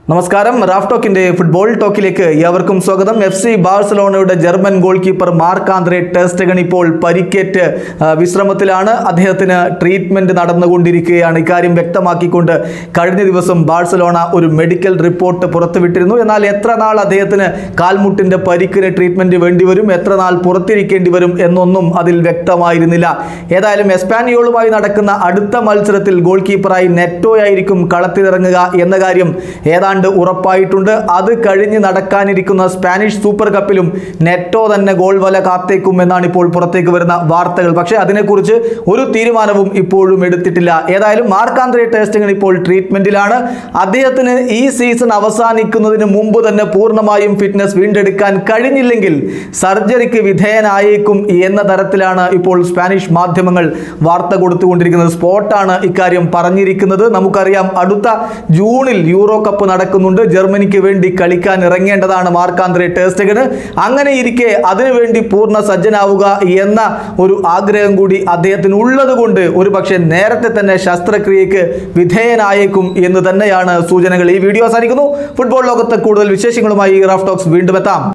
നമസ്കാരം Raf ടോക്കിന്റെ football ടോക്കിലേക്ക് ഏവർക്കും സ്വാഗതം എഫ് സി ബാഴ്സലോണയുടെ German goalkeeper Marc Andre Ter Stegen ഇപ്പോൾ പരിക്കേറ്റ് ആ, വിശ്രമത്തിലാണ് അദ്ദേഹത്തിന് ട്രീറ്റ്മെന്റ് നടന്നുകൊണ്ടിരിക്കുകയാണ് ഇക്കാര്യം വ്യക്തമാക്കിക്കൊണ്ട് കഴിഞ്ഞ ദിവസം ബാഴ്സലോണ ഒരു മെഡിക്കൽ റിപ്പോർട്ട് പുറത്തുവിട്ടിരുന്നു എന്നാൽ എത്ര നാൾ അദ്ദേഹത്തിന് കാൽമുട്ടിന്റെ പരിക്കിന് ട്രീറ്റ്മെന്റ് വേണ്ടിവരും എത്ര നാൾ പുറത്തിരിക്കേണ്ടി വരും എന്നൊന്നും അതിൽ വ്യക്തമായിരുന്നില്ല ഏതായാലും എസ്പാനിയോളുമായി നടക്കുന്ന അടുത്ത മത്സരത്തിൽ ഗോൾ കീപ്പറായി നെറ്റോയായിരിക്കും കളത്തിലിറങ്ങുക എന്ന കാര്യം ഏതാണ്ട് ഉറപ്പായിട്ടുണ്ട് അത് കഴിഞ്ഞ് നടക്കാനിരിക്കുന്ന സ്പാനിഷ് സൂപ്പർ കപ്പിലും നെറ്റോ തന്നെ ഗോൾ വല കാത്തേക്കും എന്നാണ് ഇപ്പോൾ പുറത്തേക്ക് വരുന്ന വാർത്തകൾ പക്ഷേ അതിനെക്കുറിച്ച് ഒരു തീരുമാനവും ഇപ്പോഴും എടുത്തിട്ടില്ല ഏതായാലും മാർക്കാന്ത്രേ ടെസ്റ്റിംഗ് ഇപ്പോൾ ട്രീറ്റ്മെന്റിലാണ് അദ്ദേഹത്തിന് ഈ സീസൺ അവസാനിക്കുന്നതിന് മുമ്പ് തന്നെ പൂർണ്ണമായും ഫിറ്റ്നസ് വീണ്ടെടുക്കാൻ കഴിഞ്ഞില്ലെങ്കിൽ സർജറിക്ക് വിധേയനായേക്കും എന്ന തരത്തിലാണ് ഇപ്പോൾ സ്പാനിഷ് മാധ്യമങ്ങൾ വാർത്ത കൊടുത്തുകൊണ്ടിരിക്കുന്നത് സ്പോട്ടാണ് ഇക്കാര്യം പറഞ്ഞിരിക്കുന്നത് നമുക്കറിയാം അടുത്ത ജൂണിൽ യൂറോ കപ്പ് നടക്കുന്നുണ്ട് ജർമ്മനിക്ക് വേണ്ടി കളിക്കാൻ ഇറങ്ങേണ്ടതാണ് മാർക്കാന്ത്രേ ടേസ്റ്റഗന് അങ്ങനെ ഇരിക്കെ അതിനുവേണ്ടി പൂർണ്ണ സജ്ജനാവുക എന്ന ഒരു ആഗ്രഹം കൂടി അദ്ദേഹത്തിന് ഉള്ളത് കൊണ്ട് ഒരു പക്ഷേ നേരത്തെ തന്നെ ശസ്ത്രക്രിയക്ക് വിധേയനായേക്കും എന്ന് തന്നെയാണ് സൂചനകൾ ഈ വീഡിയോ അവസാനിക്കുന്നു ഫുട്ബോൾ ലോകത്തെ കൂടുതൽ വിശേഷങ്ങളുമായി റാഫ് ടോക്സ് വീണ്ടും എത്താം